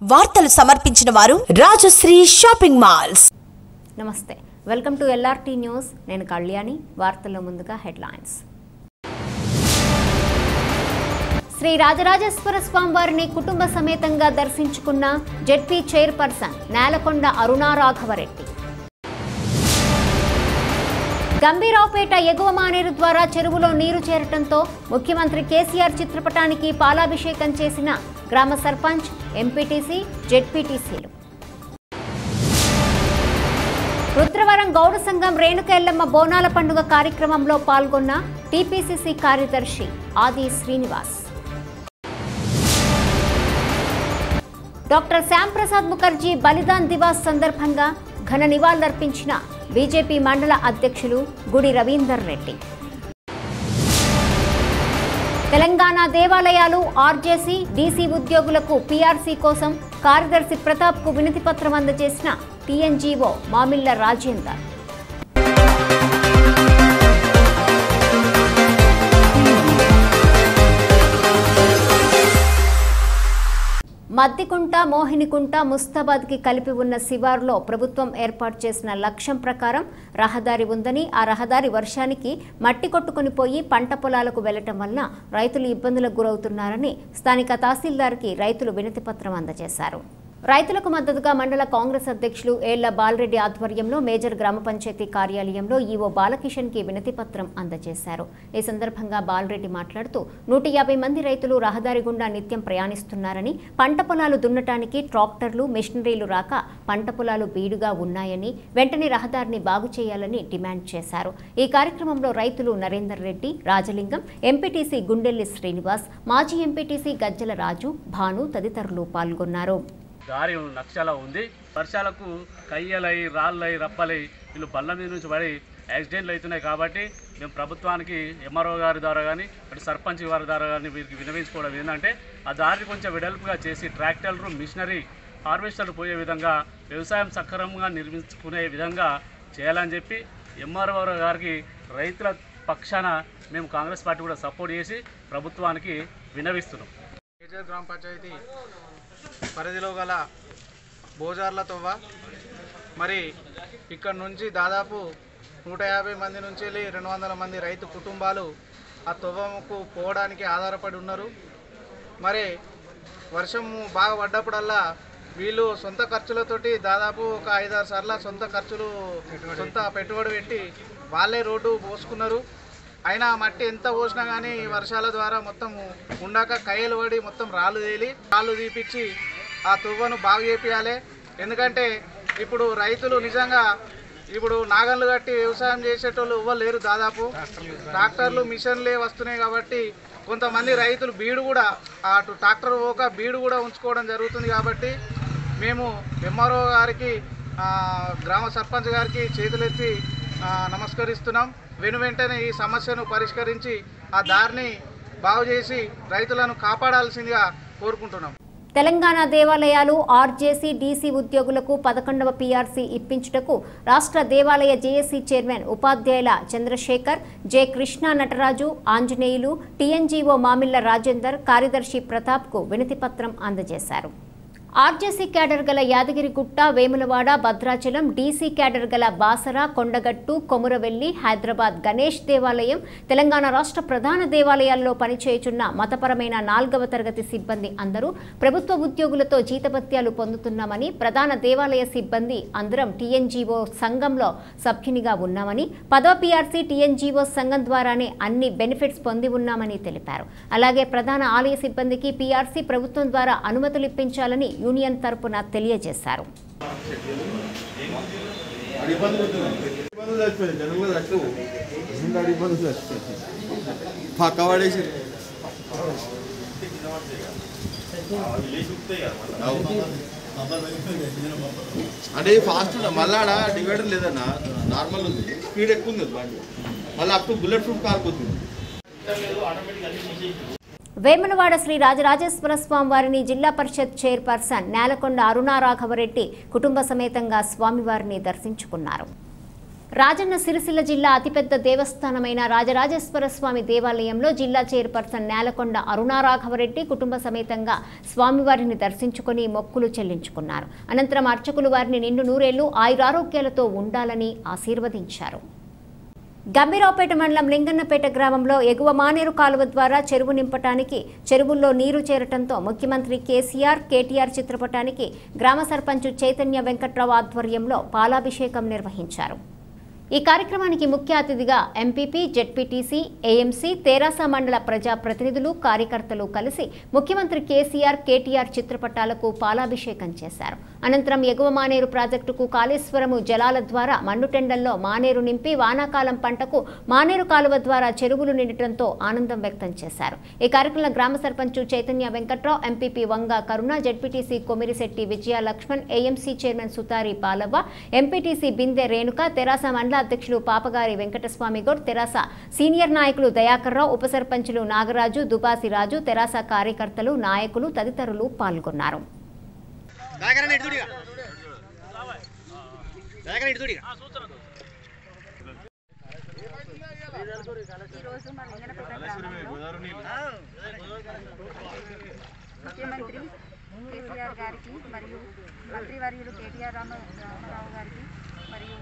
వార్తలు సమర్పించిన వారు రాజశ్రీ షాపింగ్ మాల్స్ నమస్తే వెల్కమ్ టు ఎల్ఆర్టీ న్యూస్ నేను కళ్యాణి వార్తల్లో ముందుగా హెడ్లైన్స్ శ్రీ రాజరాజేశ్వర స్వామివారిని కుటుంబ సమేతంగా దర్శించుకున్న జెడ్పీ చైర్పర్సన్ నేలకొండ అరుణారాఘవరెడ్డి గంభీరావుపేట ఎగువ మానేరు ద్వారా చెరువులో నీరు చేరటంతో ముఖ్యమంత్రి కేసీఆర్ చిత్రపటానికి పాలాభిషేకం చేసిన గ్రామ సర్పంచ్ ఎంపీటీసీ జెడ్పీటీసీలు రుద్రవరం గౌడ సంఘం రేణుకెల్లమ్మ బోనాల పండుగ కార్యక్రమంలో పాల్గొన్న టీపీసీసీ కార్యదర్శి ఆది శ్రీనివాస్ డాక్టర్ శ్యాంప్రసాద్ ముఖర్జీ బలిదాన్ దివాస్ సందర్భంగా ఘన నివాళులర్పించిన బీజేపీ మండల అధ్యక్షులు గుడి రవీందర్ రెడ్డి తెలంగాణ దేవాలయాలు ఆర్జేసీ డీసీ ఉద్యోగులకు పీఆర్సీ కోసం కార్యదర్శి ప్రతాప్కు వినతి పత్రం అందజేసిన టీఎన్జీఓ మామిళ్ల రాజేందర్ మద్దికుంట మోహినికుంట ముస్తాబాద్కి కలిపి ఉన్న శివారులో ప్రభుత్వం ఏర్పాటు చేసిన లక్ష్యం ప్రకారం రహదారి ఉందని ఆ రహదారి వర్షానికి మట్టి కొట్టుకుని పోయి పంట పొలాలకు వెళ్లటం వలన రైతులు ఇబ్బందులకు గురవుతున్నారని స్థానిక తహసీల్దార్కి రైతులు వినతి పత్రం అందజేశారు రైతులకు మద్దతుగా మండల కాంగ్రెస్ అధ్యక్షులు ఏళ్ల బాలరెడ్డి ఆధ్వర్యంలో మేజర్ గ్రామ పంచాయతీ కార్యాలయంలో ఈవో బాలకిషన్ కి వినతి పత్రం అందజేశారు ఈ సందర్భంగా బాలరెడ్డి మాట్లాడుతూ నూట యాభై మంది రైతులు రహదారి గుండా నిత్యం ప్రయాణిస్తున్నారని పంట పొలాలు దున్నటానికి ట్రాక్టర్లు మిషనరీలు రాక పంట పొలాలు బీడుగా ఉన్నాయని వెంటనే రహదారిని బాగు చేయాలని డిమాండ్ చేశారు ఈ కార్యక్రమంలో రైతులు నరేందర్ రెడ్డి రాజలింగం ఎంపీటీసీ గుండెల్లి శ్రీనివాస్ మాజీ ఎంపీటీసీ గజ్జల రాజు భాను తదితరులు పాల్గొన్నారు దారి నక్షల ఉంది వర్షాలకు కయ్యలై రాళ్ళై రప్పలై వీళ్ళు బళ్ళ మీద నుంచి పడి యాక్సిడెంట్లు అవుతున్నాయి కాబట్టి మేము ప్రభుత్వానికి ఎంఆర్ఓ గారి ద్వారా కానీ అటు సర్పంచ్ గారి ద్వారా కానీ వీరికి వినవించుకోవడం ఏంటంటే ఆ దారిని కొంచెం వెడల్పుగా చేసి ట్రాక్టర్లు మిషనరీ హార్వెస్టర్లు పోయే విధంగా వ్యవసాయం సక్రమంగా నిర్మించుకునే విధంగా చేయాలని చెప్పి ఎంఆర్ఓ గారికి రైతుల పక్షాన మేము కాంగ్రెస్ పార్టీ కూడా సపోర్ట్ చేసి ప్రభుత్వానికి వినవిస్తున్నాం మేజర్ గ్రామ పంచాయతీ పరిధిలో గల బోజార్ల తవ్వ మరి ఇక్కడ నుంచి దాదాపు నూట యాభై మంది నుంచి వెళ్ళి రెండు వందల మంది రైతు కుటుంబాలు ఆ తవ్వకు పోవడానికి ఆధారపడి ఉన్నారు మరి వర్షం బాగా పడ్డప్పుడల్లా వీళ్ళు సొంత ఖర్చులతోటి దాదాపు ఒక ఐదారు సార్ల సొంత ఖర్చులు సొంత పెట్టుబడి పెట్టి వాళ్ళే రోడ్డు పోసుకున్నారు అయినా ఆ మట్టి ఎంత పోసినా కానీ ఈ వర్షాల ద్వారా మొత్తం ఉండాక కయ్యలు పడి మొత్తం రాళ్ళు తేలి రాళ్ళు తీపిచ్చి ఆ తువ్వను బాగు చేపియాలి ఎందుకంటే ఇప్పుడు రైతులు నిజంగా ఇప్పుడు నాగన్లు కట్టి వ్యవసాయం చేసేటోళ్ళు ఎవ్వరు లేరు దాదాపు ట్రాక్టర్లు మిషన్లే వస్తున్నాయి కాబట్టి కొంతమంది రైతులు బీడు కూడా అటు ట్రాక్టర్ పోక బీడు కూడా ఉంచుకోవడం జరుగుతుంది కాబట్టి మేము ఎంఆర్ఓ గారికి ఆ, గ్రామ సర్పంచ్ గారికి చేతులెత్తి ఆ, నమస్కరిస్తున్నాం వెను వెంటనే ఈ సమస్యను పరిష్కరించి ఆ దారిని బాగు చేసి రైతులను కాపాడాల్సిందిగా కోరుకుంటున్నాం తెలంగాణ దేవాలయాలు ఆర్జేసీ డీసీ ఉద్యోగులకు పదకొండవ పీఆర్సీ ఇప్పించుటకు రాష్ట్ర దేవాలయ జేఏసీ చైర్మన్ ఉపాధ్యాయుల చంద్రశేఖర్ జె కృష్ణ నటరాజు ఆంజనేయులు టీఎన్జీఓ మామిళ్ల రాజేందర్ కార్యదర్శి ప్రతాప్కు వినతి పత్రం అందజేశారు ఆర్జేసీ క్యాడర్ గల యాదగిరిగుట్ట వేములవాడ భద్రాచలం డీసీ క్యాడర్ గల బాసర కొండగట్టు కొమురవెల్లి హైదరాబాద్ గణేష్ దేవాలయం తెలంగాణ రాష్ట్ర ప్రధాన దేవాలయాల్లో పనిచేయుచున్న మతపరమైన నాల్గవ తరగతి సిబ్బంది అందరూ ప్రభుత్వ ఉద్యోగులతో జీతభత్యాలు పొందుతున్నామని ప్రధాన దేవాలయ సిబ్బంది అందరం టీఎన్జీఓ సంఘంలో సభ్యునిగా ఉన్నామని పదో పీఆర్సీ టీఎన్జీఓ సంఘం ద్వారానే అన్ని బెనిఫిట్స్ పొంది ఉన్నామని తెలిపారు అలాగే ప్రధాన ఆలయ సిబ్బందికి పీఆర్సీ ప్రభుత్వం ద్వారా అనుమతులు ఇప్పించాలని యూనియన్ తరపున తెలియజేశారు ఇబ్బందులు చచ్చిపోయింది జనం కూడా చచ్చిపోవు ఇబ్బంది ఇబ్బందులు చచ్చిపోయింది పక్క పడేసి అంటే ఫాస్ట్ మళ్ళా ఆడ డివైడర్ లేదన్న నార్మల్ ఉంది స్పీడ్ ఎక్కువ ఉంది బండి మళ్ళీ up to bulletproof car పోతుంది వేములవాడ శ్రీ రాజరాజేశ్వర స్వామి వారిని జిల్లా పరిషత్ చైర్పర్సన్ నేలకొండ అరుణారాఘవరెడ్డి కుటుంబ సమేతంగా స్వామివారిని దర్శించుకున్నారు రాజన్న సిరిసిల్ల జిల్లా అతిపెద్ద దేవస్థానమైన రాజరాజేశ్వర స్వామి దేవాలయంలో జిల్లా చైర్పర్సన్ నేలకొండ అరుణారాఘవరెడ్డి కుటుంబ సమేతంగా స్వామివారిని దర్శించుకుని మొక్కులు చెల్లించుకున్నారు అనంతరం అర్చకులు వారిని నిండు నూరేళ్లు ఆయురారోగ్యాలతో ఉండాలని ఆశీర్వదించారు గంభీరావుపేట మండలం లింగన్నపేట గ్రామంలో ఎగువ మానేరు కాలువ ద్వారా చెరువు నింపటానికి చెరువుల్లో నీరు చేరటంతో ముఖ్యమంత్రి కేసీఆర్ కేటీఆర్ చిత్రపటానికి గ్రామ సర్పంచ్ చైతన్య వెంకట్రావు ఆధ్వర్యంలో పాలాభిషేకం నిర్వహించారు ఈ కార్యక్రమానికి ముఖ్య అతిథిగా ఎంపీపీ జెడ్పీటీసీ ఏఎంసీ తెరాస మండల ప్రజా ప్రతినిధులు కార్యకర్తలు కలిసి ముఖ్యమంత్రి కేసీఆర్ కేటీఆర్ చిత్రపటాలకు పాలాభిషేకం చేశారు అనంతరం ఎగువ మానేరు ప్రాజెక్టుకు కాళేశ్వరము జలాల ద్వారా మండుటెండల్లో మానేరు నింపి వానాకాలం పంటకు మానేరు కాలువ ద్వారా చెరువులు నిండటంతో ఆనందం వ్యక్తం చేశారు ఈ కార్యక్రమంలో గ్రామ sarpanch Chaitanya Venkatrao MPP Vanga Karuna ZPTC Komirishetti Vijaya Laxman AMC chairman Sutari Palavva MPTC Binde Renuka TRS మండల అధ్యక్షులు పాపగారి వెంకటస్వామి గౌడ్ తెరాస సీనియర్ నాయకులు దయాకర్ రావు ఉప సర్పంచులు నాగరాజు దుబాసి రాజు తెరాస కార్యకర్తలు నాయకులు తదితరులు పాల్గొన్నారు ఈరోజు మా లింగనపేట గ్రామంలో ముఖ్యమంత్రి కేసీఆర్ గారికి మరియు మంత్రివర్యులు కేటీఆర్ రామ రామారావు గారికి మరియు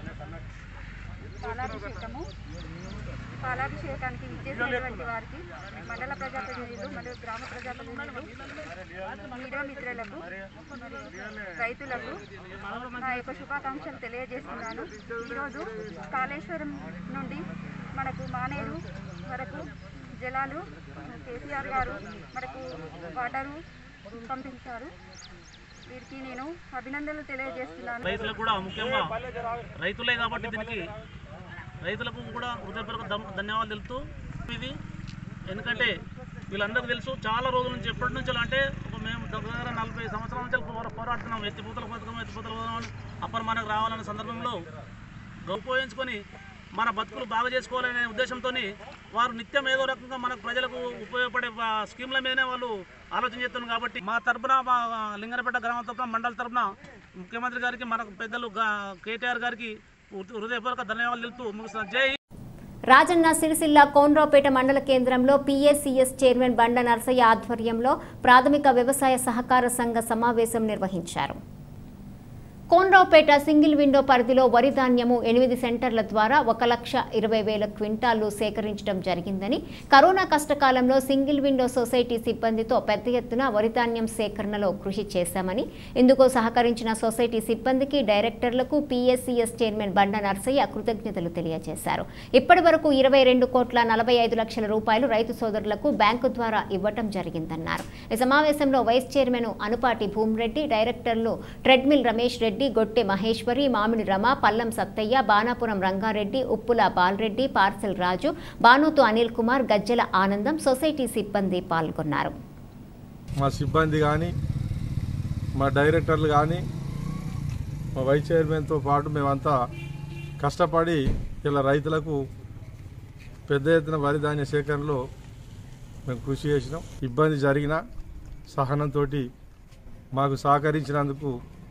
పాలాభిషేకము పాలాభిషేకానికి విచ్చేసినటువంటి వారికి మండల ప్రజాప్రతినిధులు మరియు గ్రామ ప్రజాప్రతినిధులు మీడియా మిత్రులకు మరియు రైతులకు నా యొక్క శుభాకాంక్షలు తెలియజేస్తున్నాను ఈరోజు కాళేశ్వరం నుండి మనకు మానేరు వరకు జలాలు కేసీఆర్ గారు మనకు వాటరు పంపించారు వీరికి నేను అభినందనలు తెలియజేస్తున్నాను రైతులకు కూడా ముఖ్యంగా రైతులే కాబట్టి దీనికి రైతులకు కూడా హృదయపూర్వక ధన్- ధన్యవాదాలు తెలుపుతూ ఇది ఎందుకంటే వీళ్ళందరికీ తెలుసు చాలా రోజుల నుంచి ఎప్పటి నుంచి అంటే ఒక మేము దగ్గర నలభై సంవత్సరాల నుంచి పోరా- పోరాడుతున్నాం ఎత్తిపోతల పథకం ఎత్తిపోతల పథకం అని అప్పటి మనకు రావాలనే సందర్భంలో ఉపయోగించుకొని మన బతుకులు బాగా చేసుకోవాలనే ఉద్దేశంతో వారు నిత్యం ఏదో రకంగా మనకు ప్రజలకు ఉపయోగపడే ఆ, స్కీమ్ల మీదనే వాళ్ళు ఆలోచన చేస్తున్నారు కాబట్టి మా తరపున మా లింగనపేట గ్రామం తరపున మండల తరపున ముఖ్యమంత్రి గారికి మనకు పెద్దలు గా- కేటీఆర్ గారికి హృ- హృదయపూర్వక ధన్యవాదాలు తెలుపుతూ ముగిస్తున్నాను జై రాజన్న సిరిసిల్ల కోన్రావుపేట మండల కేంద్రంలో పీఏసీఎస్ చైర్మన్ బండ నరసయ్య ఆధ్వర్యంలో ప్రాథమిక వ్యవసాయ సహకార సంఘ సమావేశం నిర్వహించారు కోన్రావుపేట సింగిల్ విండో పరిధిలో వరి ధాన్యము ఎనిమిది సెంటర్ల ద్వారా ఒక లక్ష ఇరవై వేల క్వింటాలు సేకరించడం జరిగిందని కరోనా కష్టకాలంలో సింగిల్ విండో సొసైటీ సిబ్బందితో పెద్ద ఎత్తున వరి ధాన్యం సేకరణలో కృషి చేశామని ఇందుకు సహకరించిన సొసైటీ సిబ్బందికి డైరెక్టర్లకు పీఎస్సీఎస్ చైర్మన్ బండ నర్సయ్య కృతజ్ఞతలు తెలియజేశారు ఇప్పటి వరకు ఇరవై రెండు కోట్ల నలభై ఐదు లక్షల రూపాయలు రైతు సోదరులకు బ్యాంకు ద్వారా ఇవ్వటం జరిగిందన్నారు ఈ సమావేశంలో వైస్ చైర్మన్ అనుపాటి భూమిరెడ్డి డైరెక్టర్లు ట్రెడ్మిల్ రమేష్ రెడ్డి గొట్టె మహేశ్వరి మామిడి రమ పల్లం సత్తయ్య బాణాపురం రంగారెడ్డి ఉప్పుల బాలరెడ్డి పార్సెల్ రాజు బానోతు అనిల్ కుమార్ గజ్జల ఆనందం సొసైటీ సిబ్బంది పాల్గొన్నారు మా సిబ్బంది కానీ మా డైరెక్టర్లు కానీ మా వైస్ చైర్మన్తో పాటు మేమంతా కష్టపడి ఇలా రైతులకు పెద్ద ఎత్తున వరి ధాన్య సేకరణలో మేము కృషి చేసినాం ఇబ్బంది జరిగిన సహనంతో మాకు సహకరించినందుకు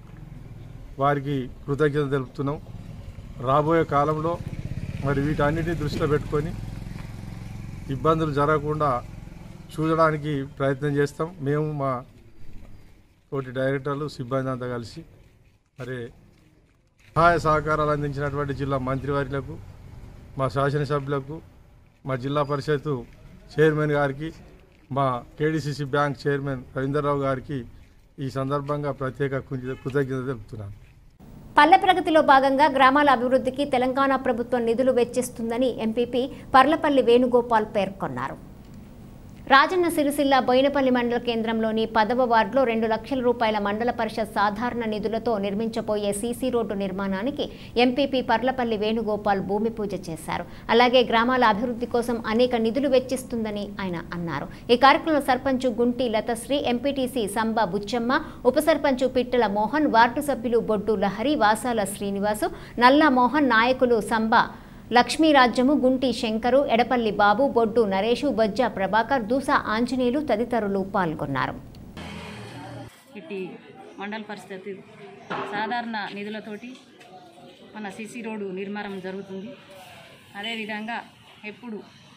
వారికి కృతజ్ఞత తెలుపుతున్నాం రాబోయే కాలంలో మరి వీటన్నిటిని దృష్టిలో పెట్టుకొని ఇబ్బందులు జరగకుండా చూడడానికి ప్రయత్నం చేస్తాం మేము మా తోటి డైరెక్టర్లు సిబ్బంది అంతా కలిసి మరి సహాయ సహకారాలు అందించినటువంటి జిల్లా మంత్రివర్యులకు మా శాసనసభ్యులకు మా జిల్లా పరిషత్ చైర్మన్ గారికి మా కేడీసీసీ బ్యాంక్ చైర్మన్ రవీందర్రావు గారికి ఈ సందర్భంగా ప్రత్యేక కృ- కృతజ్ఞత తెలుపుతున్నాను పల్లె ప్రగతిలో భాగంగా గ్రామాల అభివృద్ధికి తెలంగాణ ప్రభుత్వం నిధులు వెచ్చిస్తుందని ఎంపీపీ పర్లపల్లి వేణుగోపాల్ పేర్కొన్నారు రాజన్న సిరిసిల్ల బోయినపల్లి మండల కేంద్రంలోని పదవ వార్డులో రెండు లక్షల రూపాయల మండల పరిషత్ సాధారణ నిధులతో నిర్మించబోయే సీసీ రోడ్డు నిర్మాణానికి ఎంపీపీ పర్లపల్లి వేణుగోపాల్ భూమి పూజ చేశారు అలాగే గ్రామాల అభివృద్ధి కోసం అనేక నిధులు వెచ్చిస్తుందని ఆయన అన్నారు ఈ కార్యక్రమంలో సర్పంచ్ గుంటి లతశ్రీ ఎంపీటీసీ సంబ బుచ్చమ్మ ఉప సర్పంచ్ పిట్టల మోహన్ వార్డు సభ్యులు బొడ్డు లహరి వాసాల శ్రీనివాసు నల్లా మోహన్ నాయకులు సంబ లక్ష్మీరాజ్యము గుంటి శంకరు ఎడపల్లి బాబు బొడ్డు నరేషు బొజ్జ ప్రభాకర్ దూస ఆంజనేయులు తదితరులు పాల్గొన్నారు ఇట్టి మండల పరిస్థితి సాధారణ నిధులతోటి మన సిసి రోడ్డు నిర్మాణం జరుగుతుంది అదేవిధంగా ఎప్పుడు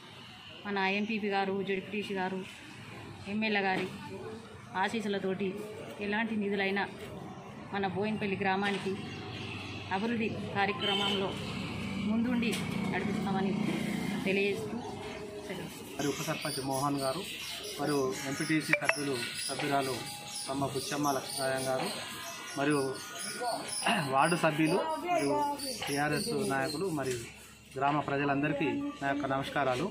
మన ఎంపీపీ గారు జడ్పీటీసీ గారు ఎమ్మెల్యే గారి ఆశీస్సులతోటి ఎలాంటి నిధులైనా మన బోయినపల్లి గ్రామానికి అభివృద్ధి కార్యక్రమంలో ముందుండి నడిపిస్తామని తెలియజేస్తూ సెలవు మరి ఉప సర్పంచ్ మోహన్ గారు మరియు ఎంపీటీసీ సభ్యులు సభ్యురాలు అమ్మ బుచ్చమ్మ లక్ష్మీనారాయణ గారు మరియు వార్డు సభ్యులు మరియు టీఆర్ఎస్ నాయకులు మరియు గ్రామ ప్రజలందరికీ నా యొక్క నమస్కారాలు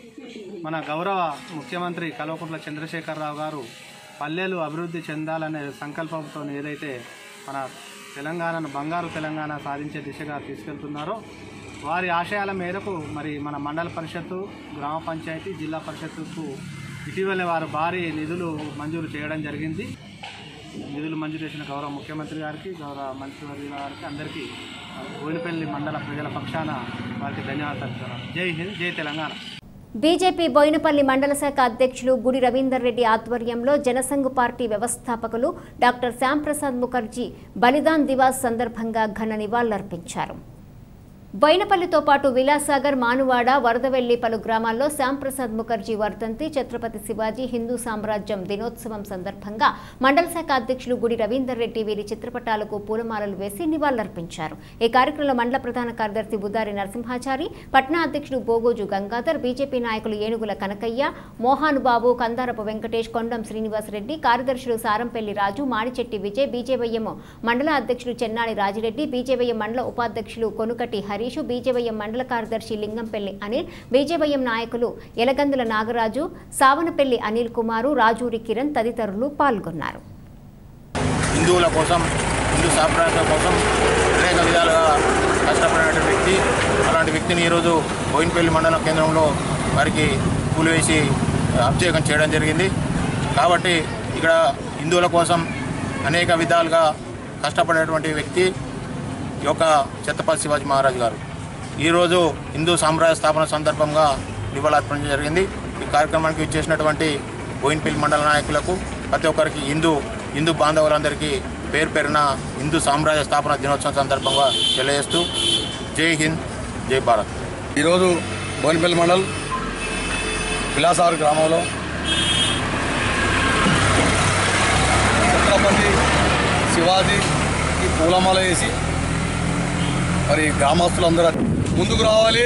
మన గౌరవ ముఖ్యమంత్రి కల్వకుంట్ల చంద్రశేఖరరావు గారు పల్లెలు అభివృద్ధి చెందాలనే సంకల్పంతో ఏదైతే మన తెలంగాణను బంగారు తెలంగాణ సాధించే దిశగా తీసుకెళ్తున్నారో వారి ఆశయాల మేరకు మరి మన మండల పరిషత్తు గ్రామ పంచాయతీ జిల్లా పరిషత్తుకు ఇటీవల వారు భారీ నిధులు మంజూరు చేయడం జరిగింది నిధులు మంజూరు చేసిన గౌరవ ముఖ్యమంత్రి గారికి గౌరవ మంత్రివర్య గారికి అందరికీ బోయినపల్లి మండల ప్రజల పక్షాన వారికి ధన్యవాదాలు తెలుపుతున్నాను జై హింద్ జై తెలంగాణ బీజేపీ బోయినపల్లి మండల శాఖ అధ్యక్షులు గుడి రవీందర్ రెడ్డి ఆధ్వర్యంలో జనసంఘ్ పార్టీ వ్యవస్థాపకులు డాక్టర్ శ్యాంప్రసాద్ ముఖర్జీ బలిదాన్ దివాస్ సందర్భంగా ఘన నివాళులర్పించారు బోయినపల్లితో పాటు విలాసాగర్ మానువాడ వరదవెల్లి పలు గ్రామాల్లో శ్యాంప్రసాద్ ముఖర్జీ వర్ధంతి ఛత్రపతి శివాజీ హిందూ సామ్రాజ్యం దినోత్సవం సందర్భంగా మండల శాఖ అధ్యక్షులు గుడి రవీందర్ రెడ్డి వీరి చిత్రపటాలకు పూలమాలలు వేసి నివాళులర్పించారు ఈ కార్యక్రమంలో మండల ప్రధాన కార్యదర్శి బుదారి నరసింహాచారి పట్నా అధ్యక్షుడు బోగోజు గంగాధర్ బీజేపీ నాయకులు ఏనుగుల కనకయ్య మోహాన్ బాబు కందారపు వెంకటేష్ కొండం శ్రీనివాసరెడ్డి కార్యదర్శులు సారంపల్లి రాజు మాడిచెట్టి విజయ్ బీజేవైఎం మండల అధ్యక్షులు చెన్నాడి రాజిరెడ్డి బీజేవైఎం మండల ఉపాధ్యక్షులు కొనుకటి హరీష్ బీజేవైఎం మండల కార్యదర్శి లింగంపల్లి అనిల్ బీజేవైఎం నాయకులు ఎలగందుల నాగరాజు సావనపల్లి అనిల్ కుమారు రాజూరి కిరణ్ తదితరులు పాల్గొన్నారు హిందువుల కోసం హిందూ సాంప్రదాయాల కోసం అనేక విధాలుగా కష్టపడినటువంటి వ్యక్తి అలాంటి వ్యక్తిని ఈరోజు బోయినపల్లి మండలం కేంద్రంలో వారికి పూలు వేసి అభిషేకం చేయడం జరిగింది కాబట్టి ఇక్కడ హిందువుల కోసం అనేక విధాలుగా కష్టపడేటువంటి వ్యక్తి ఈ యొక్క ఛత్రపతి శివాజీ మహారాజ్ గారు ఈరోజు హిందూ సామ్రాజ్య స్థాపన సందర్భంగా నివాళులర్పణ జరిగింది ఈ కార్యక్రమానికి ఇచ్చేసినటువంటి బోయినపల్లి మండల నాయకులకు ప్రతి ఒక్కరికి హిందూ హిందూ బాంధవులందరికీ పేరు పేరున హిందూ సామ్రాజ్య స్థాపన దినోత్సవం సందర్భంగా తెలియజేస్తూ జై హింద్ జై భారత్ ఈరోజు బోయినపల్లి మండల్ విలాసారు గ్రామంలో ఛత్రపతి శివాజీకి పూలమాల వేసి మరి గ్రామస్తులందరూ ముందుకు రావాలి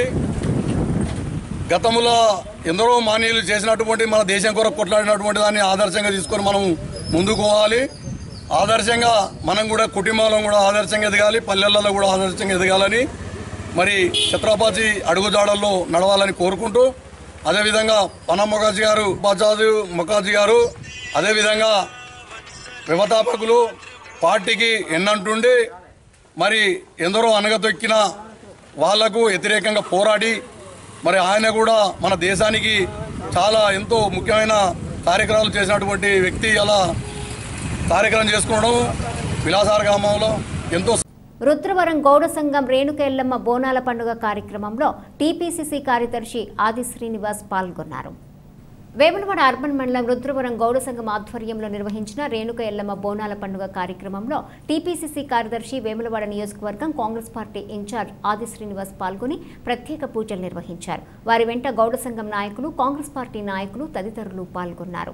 గతంలో ఎందరో మానీయులు చేసినటువంటి మన దేశం కొరకు కొట్లాడినటువంటి దాన్ని ఆదర్శంగా తీసుకొని మనం ముందుకు పోవాలి ఆదర్శంగా మనం కూడా కుటుంబంలో కూడా ఆదర్శంగా ఎదగాలి పల్లెలలో కూడా ఆదర్శంగా ఎదగాలని మరి ఛత్రపతి అడుగుజాడల్లో నడవాలని కోరుకుంటూ అదేవిధంగా పనం మొకాజీ గారు ఉపాధ్యాయు మొకాజీ గారు అదేవిధంగా వ్యవస్థాపకులు పార్టీకి ఎన్నంటుండి మరి ఎందరో అనగతొక్కిన వాళ్లకు వ్యతిరేకంగా పోరాడి మరి ఆయన కూడా మన దేశానికి చాలా ఎంతో ముఖ్యమైన కార్యక్రమాలు చేసినటువంటి వ్యక్తి అలా కార్యక్రమం చేసుకోవడం విలాసార గ్రామంలో ఎంతో రుద్రవరం గౌడ సంఘం రేణుక ఎల్లమ్మ బోనాల పండుగ కార్యక్రమంలో టీపీసీసీ కార్యదర్శి ఆది శ్రీనివాస్ పాల్గొన్నారు వేములవాడ అర్బన్ మండలం రుద్రవరం గౌడ సంఘం ఆధ్వర్యంలో నిర్వహించిన రేణుక ఎల్లమ్మ బోనాల పండుగ కార్యక్రమంలో టీపీసీసీ కార్యదర్శి వేములవాడ నియోజకవర్గం కాంగ్రెస్ పార్టీ ఇన్ఛార్జ్ ఆది శ్రీనివాస్ పాల్గొని ప్రత్యేక పూజలు నిర్వహించారు వారి వెంట గౌడ సంఘం నాయకులు కాంగ్రెస్ పార్టీ నాయకులు తదితరులు పాల్గొన్నారు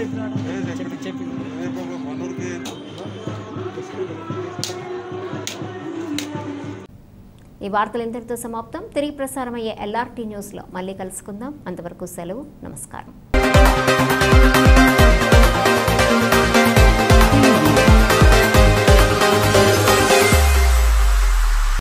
ఈ వార్తలు ఇంతటితో సమాప్తం తిరిగి ప్రసారమయ్యే ఎల్ఆర్టీ న్యూస్లో మళ్ళీ కలుసుకుందాం అంతవరకు సెలవు నమస్కారం